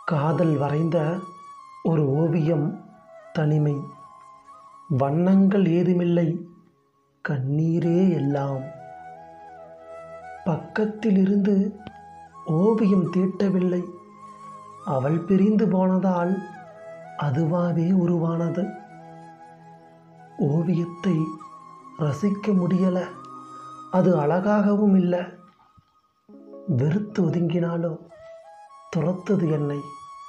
காதல் வரைந்த ஒரு ஓவியம் தனிமை வண்ணங்கள் ஏதுமில்லை கண்ணீரே எல்லாம் பக்கத்திலிருந்து ஓவியம் தீட்டவில்லை அவள் பிரிந்து போனதால் அதுவாகவே உருவானது ஓவியத்தை ரசிக்க முடியல அது அழகாகவும் இல்லை வெறுத்து ஒதுங்கினாலோ துரத்தது என்னை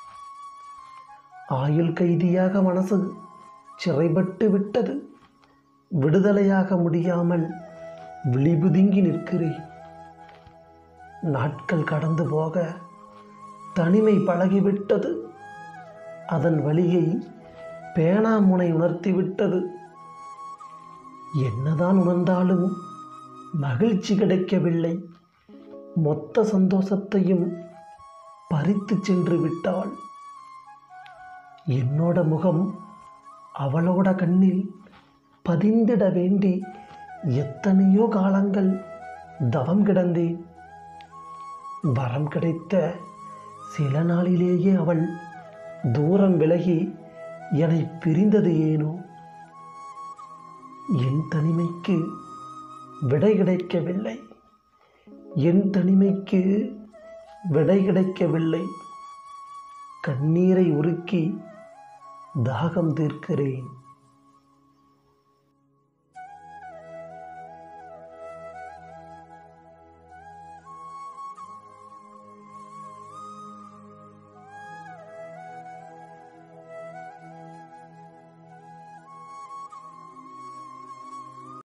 ஆயுள் கைதியாக மனசு சிறைப்பட்டு விட்டது விடுதலையாக முடியாமல் விழிபுதுங்கி நிற்கிறேன் நாட்கள் கடந்து போக தனிமை பழகிவிட்டது அதன் வழியை பேனாமுனை உணர்த்திவிட்டது என்னதான் உணர்ந்தாலும் மகிழ்ச்சி கிடைக்கவில்லை மொத்த சந்தோஷத்தையும் பறித்து சென்று விட்டாள் என்னோட முகம் அவளோட கண்ணில் பதிந்திட வேண்டி எத்தனையோ காலங்கள் தவம் கிடந்தேன் வரம் கிடைத்த சில நாளிலேயே அவள் தூரம் விலகி என்னை பிரிந்தது ஏனோ என் தனிமைக்கு விடை கிடைக்கவில்லை என் தனிமைக்கு விடை கிடைக்கவில்லை கண்ணீரை உருக்கி தாகம் தீர்க்கிறேன்